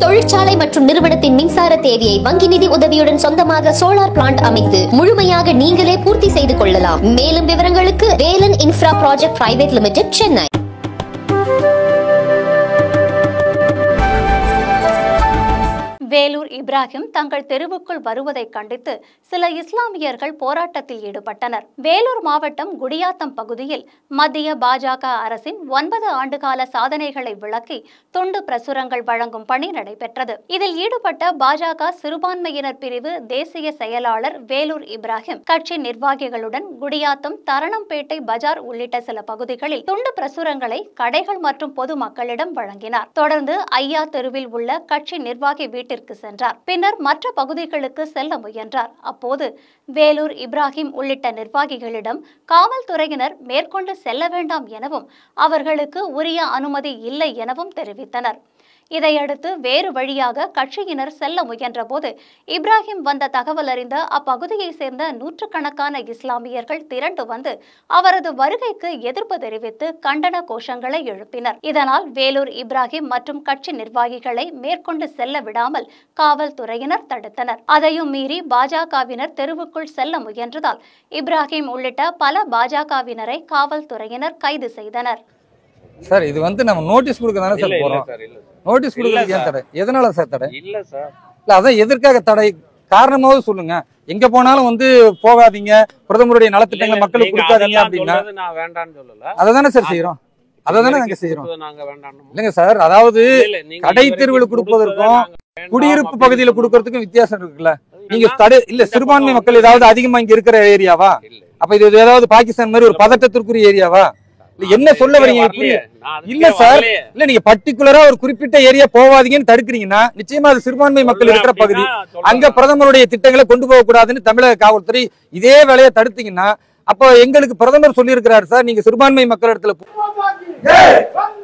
தொழிற்சாலை மற்றும் நிறுவனத்தின் மின்சார தேவையை வங்கி நிதி உதவியுடன் சொந்தமாக சோலார் பிளான்ட் அமைத்து முழுமையாக நீங்களே பூர்த்தி செய்து கொள்ளலாம் மேலும் விவரங்களுக்கு Velan infra project private limited Chennai Vellore Ibrahim தங்கள் தெருவுக்குள் வருவதை கண்டித்து சில இஸ்லாமியர்கள் போராட்டத்தில் ஈடுபட்டனர் வேலூர் மாவட்டம் குடியாத்தம் பகுதியில் மத்திய பாஜக அரசின் ஒன்பது ஆண்டுகால சாதனைகளை விளக்கி துண்டு பிரசுரங்கள் வழங்கும் பணி நடைபெற்றது இதில் ஈடுபட்ட பாஜக சிறுபான்மையினர் பிரிவு தேசிய செயலாளர் வேலூர் இப்ராஹிம் கட்சி நிர்வாகிகளுடன் குடியாத்தம் தரணம்பேட்டை பஜார் உள்ளிட்ட சில பகுதிகளில் துண்டு பிரசுரங்களை கடைகள் மற்றும் பொதுமக்களிடம் வழங்கினார் தொடர்ந்து ஐயா தெருவில் உள்ள கட்சி நிர்வாகி வீட்டிற்கு சென்றார் பின்னர் மற்ற பகுதிகளுக்கு செல்ல முயன்றார் அப்போது வேலூர் இப்ராஹிம் உள்ளிட்ட நிர்வாகிகளிடம் காவல்துறையினர் மேற்கொண்டு செல்ல வேண்டாம் எனவும் அவர்களுக்கு உரிய அனுமதி இல்லை எனவும் தெரிவித்தனர் இதையடுத்து வேறு வழியாக கட்சியினர் செல்ல முயன்றபோது இப்ராஹிம் வந்த தகவல் அறிந்த அப்பகுதியை சேர்ந்த நூற்றுக்கணக்கான இஸ்லாமியர்கள் திரண்டு வந்து அவரது வருகைக்கு எதிர்ப்பு தெரிவித்து கண்டன கோஷங்களை எழுப்பினர் இதனால் வேலூர் இப்ராஹிம் மற்றும் கட்சி நிர்வாகிகளை மேற்கொண்டு செல்ல விடாமல் காவல்துறையினர் தடுத்தனர் அதையும் மீறி பாஜகவினர் தெருவுக்குள் செல்ல முயன்றதால் இப்ராஹிம் உள்ளிட்ட பல பாஜகவினரை காவல்துறையினர் கைது செய்தனர் சார் இது வந்து நம்ம நோட்டீஸ் கொடுக்க தானே இல்ல சார் இல்ல போறோம் சார் இல்ல நோட்டீஸ் இல்ல கொடுக்கறதுக்கு ஏன் சார். தடை எதனால சார் தடை இல்ல சார் இல்ல அதான் எதற்காக தடை காரணமாவது சொல்லுங்க எங்க போனாலும் வந்து போகாதீங்க பிரதமருடைய நலத்திட்டங்களை இல்ல, மக்களுக்கு நீங்க கொடுக்காதீங்க அதெல்லாம் அப்படின்னா சொல்றது நான் வேண்டாம்னு சொல்லல அதை தானே சார் செய்யறோம் அதை தானே நாங்க இதுவரைக்கும் செய்யறோம் கொடுத்ததை நாங்க வேண்டாம்னு இல்லைங்க சார் அதாவது இல்ல, இல்ல, நீங்க கடை இதுவரைக்கும் தெருவில் கொடுப்பதற்கும் கொடுத்ததை நாங்க வேண்டாம் குடியிருப்பு அப்படின்னு பகுதியில சொன்னோம். கொடுக்கறதுக்கும் வித்தியாசம் இருக்குல்ல நீங்க இல்லைன்னா, தடை இல்ல இந்த சிறுபான்மை பக்கம் மக்கள் ஏதாவது அதிகமா இங்க இருக்கிற ஏரியாவா இல்ல. அப்ப இது ஏதாவது பாகிஸ்தான் மாதிரி ஒரு பதட்டத்திற்குரிய ஏரியாவா இல்ல என்ன சொல்ல வரீங்க வரலையே. புரிய நான் அதுக்கே இல்ல சார். வரலையே. இல்ல நீங்க பர்டிகுலரா ஒரு குறிப்பிட்ட ஏரியா போவாதீங்கன்னு தடுக்கிறீங்கன்னா நிச்சயமா அது சிறுபான்மை மக்கள் சொல்றேன் இருக்கிற பகுதி அப்படின்னா சொல்றேன். அங்க பிரதமருடைய திட்டங்களை கொண்டு போக கூடாதுன்னு தமிழக காவல்துறை இதே வேலையை தடுத்தீங்கன்னா அப்போ எங்களுக்கு பிரதமர் சொல்லியிருக்கிறார் சார் நீங்க சிறுபான்மை மக்கள் இடத்துல போ-